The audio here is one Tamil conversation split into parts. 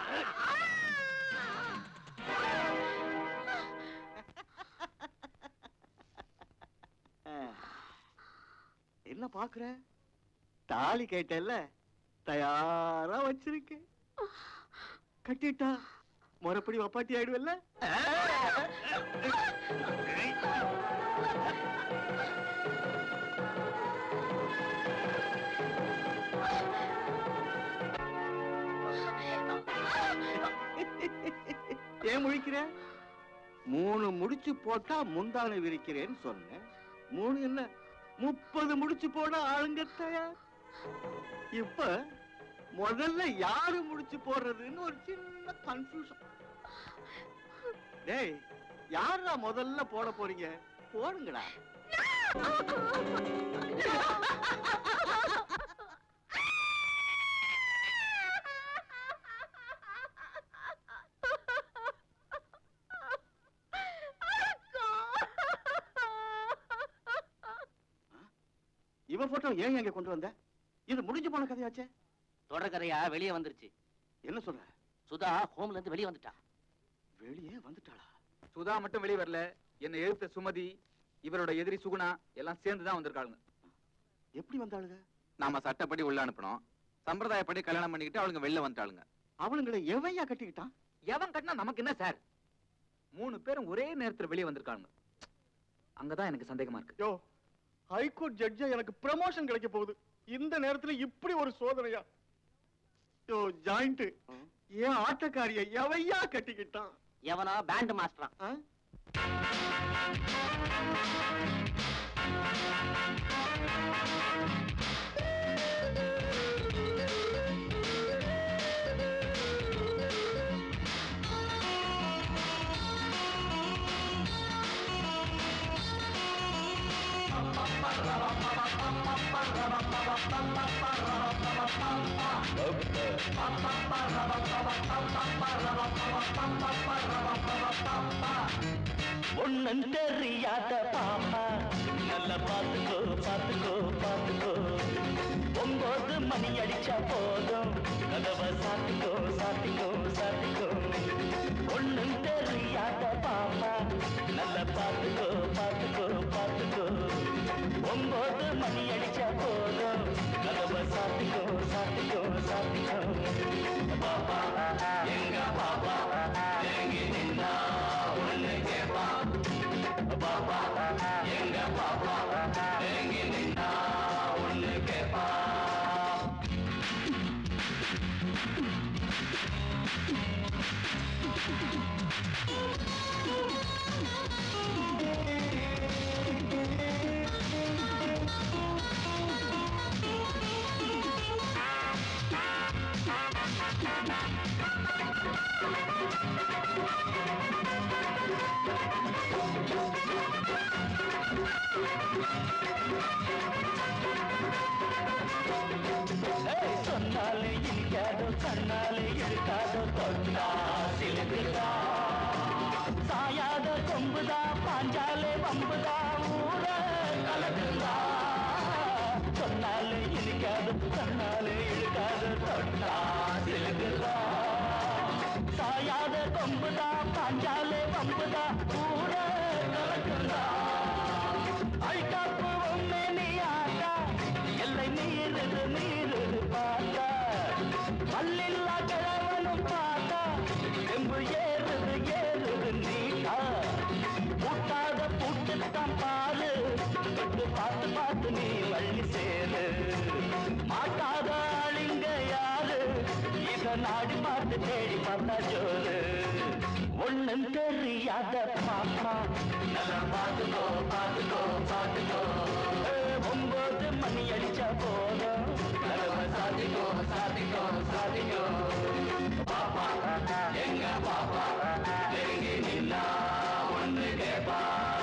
என்ன பாக்குற தாலி கேட்டல்ல தயாரா வச்சிருக்கேன் கட்டிட்டா முறைப்படி வப்பாட்டி ஆயிடுவல்ல ஏன் முழிக்கிற மூணு முடிச்சு போட்டா முந்தானை விரிக்கிறேன்னு சொன்னேன் மூணு என்ன முப்பது முடிச்சு போட ஆளுங்க தயார் இப்ப முதல்ல யாரு முடிச்சு போடுறதுன்னு ஒரு சின்ன கன்ஃபியூஷன் டேய் யாரா முதல்ல போட போறீங்க போடுங்கடா இவ போட்டோ ஏன் எங்க கொண்டு வந்த இது முடிஞ்சு போன கதையாச்சே தொடர்கதையா வெளியே வந்துருச்சு என்ன சொல்ற சுதா ஹோம்ல இருந்து வெளியே வந்துட்டா வெளியே வந்துட்டாளா சுதா மட்டும் வெளியே வரல என்னை எழுத்த சுமதி இவரோட எதிரி சுகுணா எல்லாம் சேர்ந்து தான் வந்திருக்காளுங்க எப்படி வந்தாளுங்க நாம சட்டப்படி உள்ள அனுப்பணும் சம்பிரதாயப்படி கல்யாணம் பண்ணிக்கிட்டு அவளுங்க வெளில வந்துட்டாளுங்க அவளுங்களை எவையா கட்டிக்கிட்டான் எவன் கட்டினா நமக்கு என்ன சார் மூணு பேரும் ஒரே நேரத்துல வெளியே வந்திருக்காங்க அங்கதான் எனக்கு சந்தேகமா இருக்கு யோ ஹைகோர்ட் ஜட்ஜா எனக்கு ப்ரமோஷன் கிடைக்க போகுது இந்த நேரத்துல இப்படி ஒரு சோதனையா யோ ஜாயிண்ட் ஏன் ஆட்டக்காரிய எவையா கட்டிக்கிட்டான் எவனா பேண்ட் மாஸ்டரா ஆ? ஒண்ணும் தெரியாத பாப்பா நல்லா பாத்துக்கோ பாத்துக்கோ பாத்துக்கோ ஒன்பது மணி அடிச்சா போதும் கதவை சாத்திக்கோ சாத்திக்கோ சாத்திக்கோ ஒண்ணும் தெரியாத பாப்பா நல்லா பாத்துக்கோ பாத்துக்கோ பாத்துக்கோ ஒன்பது மணி அடிச்சா போதும் கதவை சாத்திக்கோ சாத்திக்கோ சாத்திக்கோ பாப்பா எங்க பாப்பா எங்க நின்னா ஒண்ணு கேப்பா பாப்பா எங்க பாப்பா எங்க நின்னா ஒண்ணு கேப்பா ஏய், சொன்னாலே இனிக்காதோ கண்ணாலே இருக்காதோ தொட்டா சிலுக்குதா சாயாத கொம்புதா பாஞ்சாலே வம்புதா ஊர கலக்குதா சொன்னாலே இனிக்காதோ கண்ணாலே இருக்காதோ தொட்டா சிலுக்குதா சாயாத கொம்புதா பாஞ்சாலே வம்புதா ஊர கலக்குதா அழுக்காப்பு ஒண்ணு நீ ஆட்டா எல்லை மீறுது மீறுது பார்த்தா பல்லில்லா கிழவனும் பார்த்தா எம்பு ஏறுது ஏறுது நீட்டா பூட்டாத பூட்டுத்தான் பாரு தொட்டு பார்த்து பார்த்து நீ வள்ளி சேரு மாட்டாத ஆளுங்க யாரு இத நாடி பார்த்து தேடி பார்த்தா ஜோரு ஒண்ணும் தெரியாத பாப்பா நல்லா பார்த்துக்கோ பார்த்துக்கோ பார்த்துக்கோ ஏ, ஒன்பது மணி அடிச்சா போதும் கதவை சாத்திக்கோ சாத்திக்கோ சாத்திக்கோ பாப்பா எங்க பாப்பா நெருங்கி நின்னா ஒன்று கேப்பா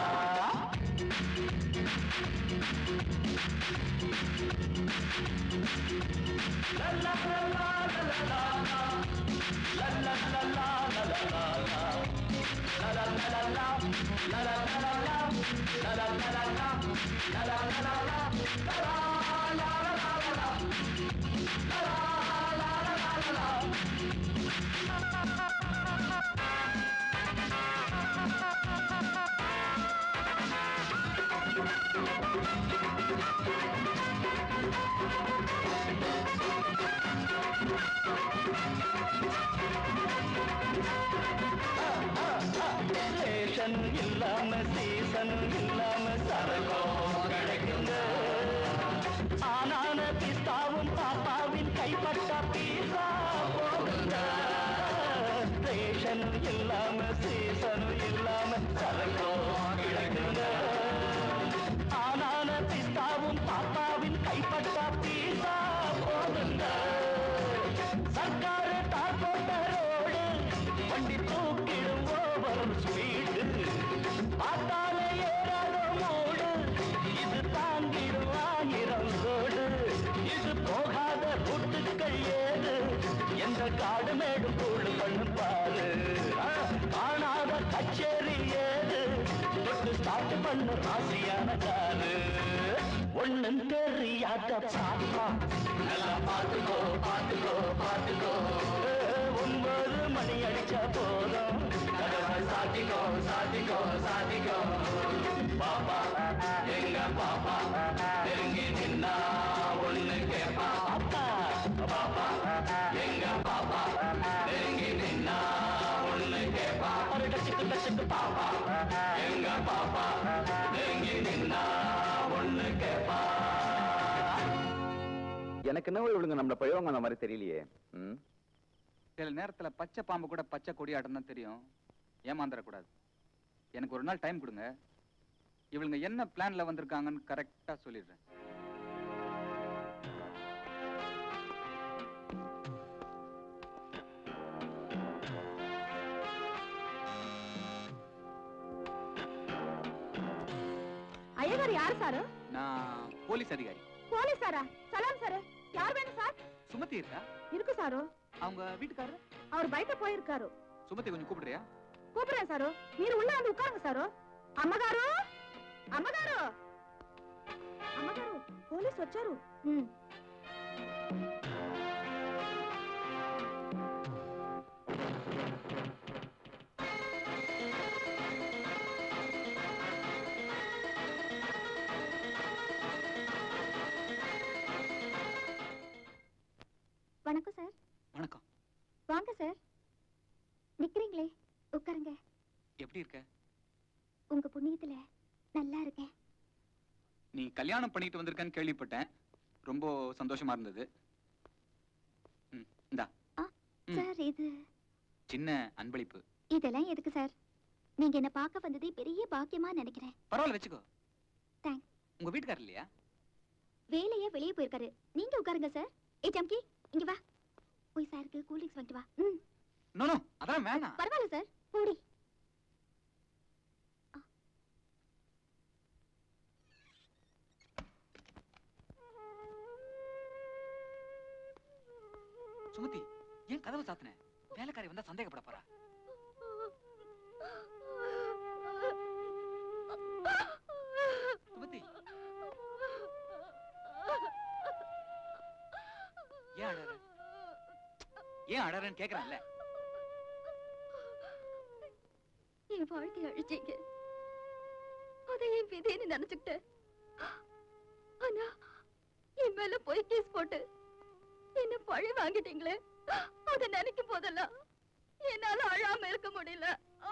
லா, லா, லா, லா, லா, லா, லா. லா, லா, லா, லா, லா, லா, லா, லா. La la la la la, la la la la la, la la la la la, la la la la la, la la la la la la la, la la la la la la. Ration இல்லாம சீசன் இல்லாம சரகம் கிடைக்குங்க ஆனான பிஸ்தாவும் பாப்பாவின் கைப்பட்ட பீசா போடுங்க ரேஷன் இல்லாம சீசன் இல்லாம சரகம் கிடைக்குங்க ஆனான பிஸ்தாவும் பாப்பாவின் கைப்பட்ட பீசா போடுங்க சர்க்காரு தார் போட்ட ரோடு வண்டி தூக்கிடும் ஓவர் ஸ்பீடு பார்த்தால ஏறாத மூடு இது தாங்கிடும் ஆயிரம் கோடு இது போகாத ரூட்டுக்கள் ஏது எந்த காடு மேடு கூடு பண்ணு பாரு ஆ, காணாத கச்சேரி ஏது தொட்டு ஸ்டார்ட் பண்ணு ராசியான காரு ஒண்ணும் தெரியாத பாப்பா நல்லா பாத்துக்கோ பாத்துக்கோ பாத்துக்கோ ஏ, ஒன்பது மணி அடிச்சா போதும் கதவை சாத்திக்கோ சாத்திக்கோ சாத்திக்கோ பாப்பா எங்க பாப்பா நெருங்கி நின்னா ஒண்ணு கேப்பா பாப்பா பாப்பா எங்க பாப்பா நெருங்கி நின்னா ஒண்ணு கேப்பா ஒரு டச்சுக்கு டச்சுக்கு பாப்பா எங்க பாப்பா நெருங்கி நின்னா ஒண்ணு கேப்பா எனக்கு என்ன இவளுங்க நம்மள பழவங்க அந்த மாதிரி தெரியலையே ம் சில நேரத்துல பச்சை பாம்பு கூட பச்சை கொடியாட்டம் தான் தெரியும் ஏமாந்துடக்கூடாது எனக்கு ஒரு நாள் டைம் கொடுங்க இவளுங்க என்ன பிளான்ல வந்திருக்காங்கன்னு கரெக்டா சொல்லிடுறேன் అయ్యగారు యారు సారు நான் போலீஸ் அதிகாரி పోలీస్ సారా సలాం సార్ யார் வேணும் சார் சுமதி இருக்கா இருக்கு சாரு அவங்க வீட்டுக்காரரு அவர் బయట పోயிருக்காరు சுமதி கொஞ்சம் கூப்பிடுறியா కూపురేం సారు మీరు ఉள்ள வந்து ఉட்காருங்க సారు అమ్మగారు అమ్మగారు అమ్మగారు పోలీస్ వచ్చారు ఉమ్. வணக்கம் சார் வணக்கம் வாங்க சார் நிக்கிறீங்களே உட்காருங்க எப்படி இருக்க உங்க புண்ணியத்துல நல்லா இருக்கேன் நீ கல்யாணம் பண்ணிட்டு வந்திருக்கேன்னு கேள்விப்பட்டேன் ரொம்ப சந்தோஷமா இருந்தது ம், இந்தா ம். சார் இது சின்ன அன்பளிப்பு இதெல்லாம் எதுக்கு சார் நீங்க என்ன பார்க்க வந்ததே பெரிய பாக்கியமா நினைக்கிறேன் பரவாயில்ல வச்சுக்கோ Thanks. உங்க வீட்டுக்காரர் இல்லையா வேலையா வெளியே போயிருக்காரு நீங்க உட்காருங்க சார் ஏ ஜம்கி இங்க வா போய் சாருக்கு கூல் ட்ரிங்க்ஸ் வாங்கிட்டு வா ம் நோ நோ அதெல்லாம் வேணாம் பரவாயில்ல சார் போடி சுமதி ஏன் கதவை சாத்தின வேலைக்காரி வந்தா சந்தேகப்பட போறா சுமதி ஏன் அழற ஏன் அழறன்னு கேக்குறேன்ல என் வாழ்க்கைய அழிச்சீங்க அதை என் விதைன்னு நினைச்சுக்கிட்டேன் ஆனா என் மேல போய் கேஸ் போட்டு என்ன பழி வாங்கிட்டீங்களே அதை நினைக்கும் போதெல்லாம் என்னால அழாம இருக்க முடியல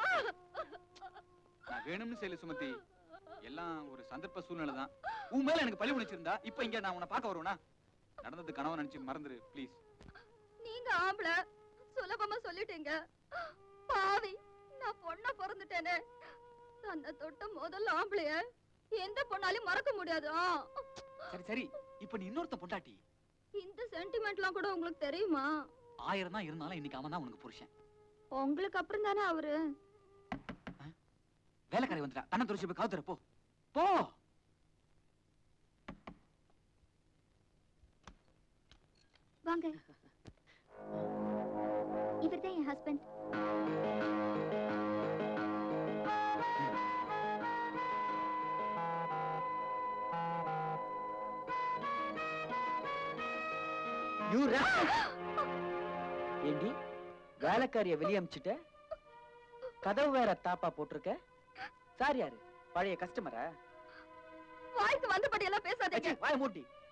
நான் வேணும்னு செய்யல சுமதி எல்லாம் ஒரு சந்தர்ப்ப சூழ்நிலை தான் உன் மேல எனக்கு பழி உணிச்சிருந்தா இப்ப இங்க நான் உன்னை பார்க்க வருவேனா நடந்தது கனவு நினைச்சு மறந்துரு ப்ளீஸ் நீங்க ஆம்பள சுலபமா சொல்லிட்டீங்க பாவி நான் பொண்ணா பிறந்துட்டேனே தன்னை தொட்ட முதல்ல ஆம்பளைய எந்த பொண்ணாலையும் மறக்க முடியாது ஆ. சரி சரி இப்ப நீ இன்னொருத்த பொண்டாட்டி இந்த சென்டிமெண்ட்லாம் கூட உங்களுக்கு தெரியுமா ஆயிரம் தான் இருந்தாலும் இன்னைக்கு அவன் தான் உனக்கு புருஷன் உங்களுக்கு அப்புறம் தானே அவரு வேலைக்காரி வந்துட்டா கண்ணை துறைச்சு போய் காத்துற போ போ வாங்க இவர்தான் என் ஹஸ்பண்ட் ஏண்டி வேலைக்காரிய வெளிய அமிச்சிட்ட கதவு வேற தாப்பா போட்டிருக்க சார் யாரு பழைய கஸ்டமரா வாய்க்கு வந்தபடி எல்லாம் பேசாதீங்க வாய மூட்டி